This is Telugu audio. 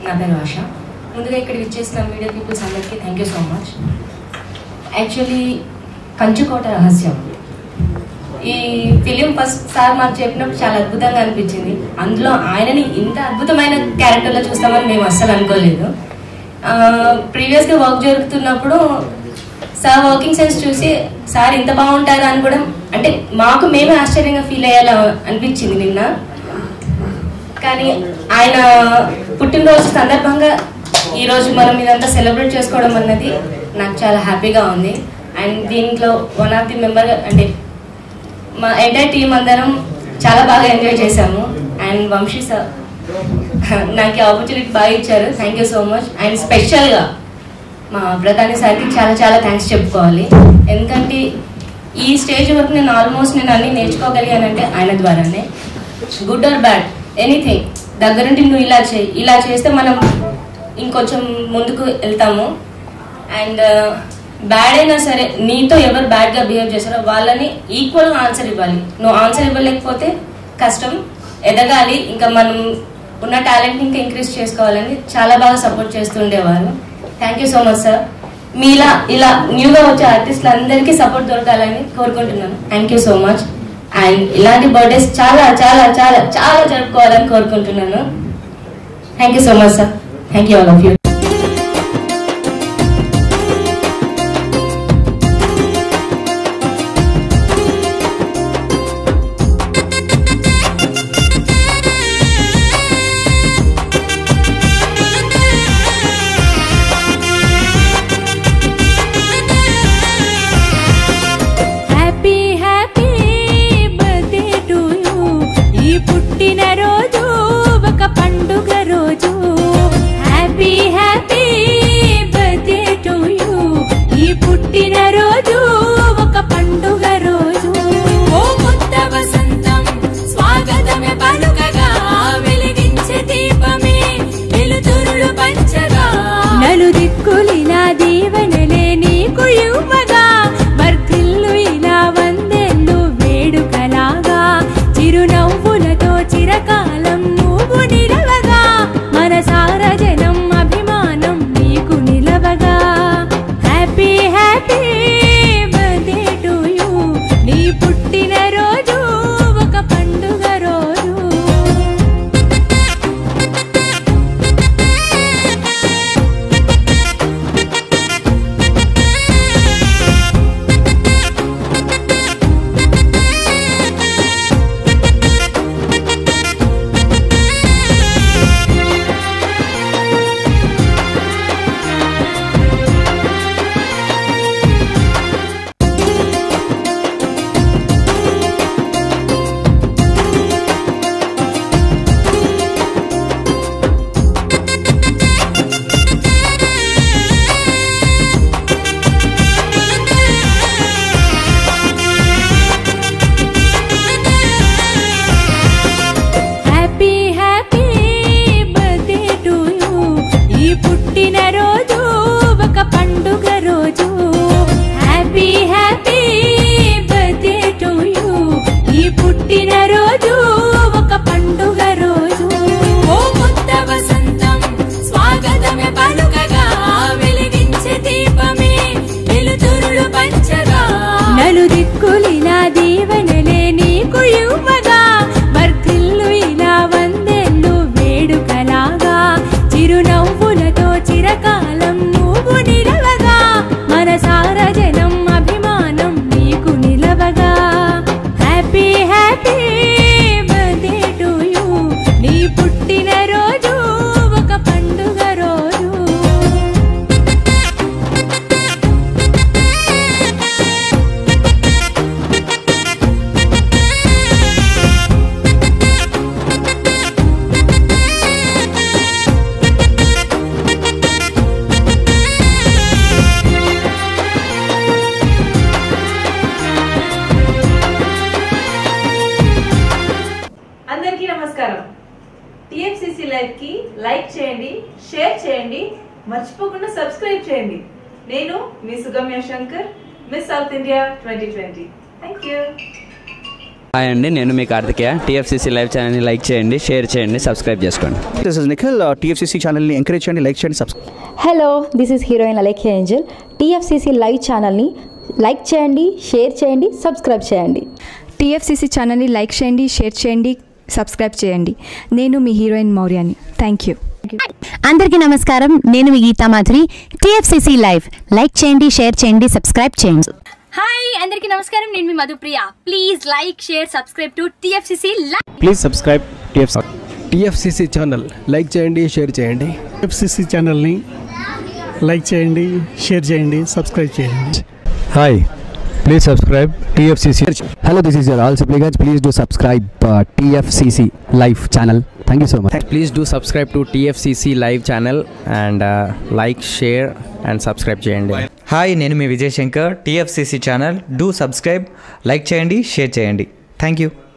నా పేరు ఆశ ముందుగా ఇక్కడ విచ్చేసిన మీడియా పీపుల్స్ అందరికీ thank you so much actually కంచుకోట రహస్యం ఈ ఫిలిం ఫస్ట్ సార్ మాకు చెప్పినప్పుడు చాలా అద్భుతంగా అనిపించింది అందులో ఆయనని ఇంత అద్భుతమైన క్యారెక్టర్లో చూస్తామని మేము అస్సలు అనుకోలేదు ప్రీవియస్గా వర్క్ జరుగుతున్నప్పుడు సార్ వర్కింగ్ సెన్స్ చూసి సార్ ఇంత బాగుంటారా అని కూడా అంటే మాకు మేమే ఆశ్చర్యంగా ఫీల్ అయ్యేలా అనిపించింది నిన్న కానీ ఆయన పుట్టినరోజు సందర్భంగా ఈరోజు మనం ఇదంతా సెలబ్రేట్ చేసుకోవడం అన్నది నాకు చాలా హ్యాపీగా ఉంది అండ్ దీంట్లో వన్ ఆఫ్ ది మెంబర్ అంటే మా ఎంటైర్ టీం అందరం చాలా బాగా ఎంజాయ్ చేశాము అండ్ వంశీ సార్ నాకు ఈ ఆపర్చునిటీ బాగా ఇచ్చారు thank you so much and స్పెషల్గా మా ప్రధాని సార్కి చాలా చాలా థ్యాంక్స్ చెప్పుకోవాలి ఎందుకంటే ఈ స్టేజ్ వరకు నేను ఆల్మోస్ట్ నేను అన్ని నేర్చుకోగలిగానంటే ఆయన ద్వారానే గుడ్ ఆర్ బ్యాడ్ ఎనీథింగ్ దగ్గరుండి నువ్వు ఇలా చేయి ఇలా చేస్తే మనం ఇంకొంచెం ముందుకు వెళ్తాము అండ్ బ్యాడ్ అయినా సరే నీతో ఎవరు బ్యాడ్గా బిహేవ్ చేస్తారో వాళ్ళని ఈక్వల్గా ఆన్సర్ ఇవ్వాలి నువ్వు ఆన్సర్ ఇవ్వలేకపోతే కష్టం ఎదగాలి ఇంకా మనం ఉన్న టాలెంట్ ఇంకా ఇంక్రీజ్ చేసుకోవాలని చాలా బాగా సపోర్ట్ చేస్తుండేవారు thank you so much sir మీలా ఇలా న్యూగా వచ్చే ఆర్టిస్టులు అందరికీ సపోర్ట్ దొరకాలని కోరుకుంటున్నాను thank you so much and ఇలాంటి బర్త్డేస్ చాలా చాలా చాలా చాలా జరుపుకోవాలని కోరుకుంటున్నాను thank you so much sir thank you all of you happy happy birthday to you ఈ పుట్టిన రోజు ఒక పండుగ రోజు happy happy birthday to you ఈ పుట్టిన రోజు ఒక పండుగ రోజు ఓ కొత్త వసంతం స్వాగతమే పలుకగా వెలిగించే దీపమే వెలుతురులు పంచగా నలు దిక్కులిలా దీవెనలే నీకు ఇవ్వగా వర్ధిల్లు ఇలా వందెల్లు వేడుకలాగా చిరునవ్వులతో చిరకాలం నువ్వు నిలవగా మనసార జనం అభిమానం నీకు నిలవగా happy happy birthday to you నీ పుట్టిన రోజు ఒక పండుగ రోజు happy happy birthday to you ఈ పుట్టిన రోజు ఒక పండుగ రోజు happy happy birthday to you ఈ పుట్టిన రోజు ఒక పండుగ రోజు ఓ కొత్త వసంతం స్వాగతమే పలుకగా వెలిగించే దీపమే వెలుతురులు పంచగా నలు దిక్కులిలా దీవెనలే నీకు ఇవ్వగా వర్ధిల్లు ఇలా వందెల్లు వేడుకలాగా చిరునవ్వులతో చిరకాలం నువ్వు నిలవగా మనసార జనం అభిమానం నీకు నిలవగా happy happy birthday to you నీ పుట్టిన రోజు ఒక పండుగ రోజు అందరికీ నమస్కారం టిఎఫ్సిసి లైవ్ కి లైక్ చేయండి షేర్ చేయండి మర్చిపోకుండా సబ్స్క్రైబ్ చేయండి నేను మీ Sugamya Shankar miss South India twenty twenty thank you hi అండి నేను మీ కార్తికేయ టీఎఫ్సీసీ లైవ్ ఛానల్ని లైక్ చేయండి షేర్ చేయండి సబ్స్క్రైబ్ చేసుకోండి దిస్ ఇస్ నిఖిల్ టీఎఫ్సీసీ ఛానల్ని ఎంకరేజ్ చేయండి లైక్ చేయండి subscribe hello this is heroine Alekhya angel TFCC live ఛానల్ని లైక్ చేయండి షేర్ చేయండి సబ్స్క్రైబ్ చేయండి టీఎఫ్సీసీ ఛానల్ని లైక్ చేయండి షేర్ చేయండి సబ్స్క్రైబ్ చేయండి నేను మీ హీరోయిన్ మౌర్యాని థ్యాంక్ యూ అందరికీ నమస్కారం నేను మీ Geetha Madhuri TFCC live like చేయండి షేర్ చేయండి సబ్స్క్రైబ్ చేయండి హాయ్ అందరికీ నమస్కారం నేను మీ Madhupriya please like share subscribe to TFCC please subscribe TF TFCC channel like చేయండి షేర్ చేయండి ఎఫ్సిసి ఛానల్ని లైక్ చేయండి షేర్ చేయండి సబ్స్క్రైబ్ చేయండి hi please subscribe TFCC hello this is your all Sipligans please do subscribe TFCC live channel thank you so much please do subscribe to TFCC live channel and like share and subscribe చేయండి హాయ్ నేను మీ Vijay Shankar TFCC channel do subscribe like చేయండి షేర్ చేయండి థ్యాంక్ యూ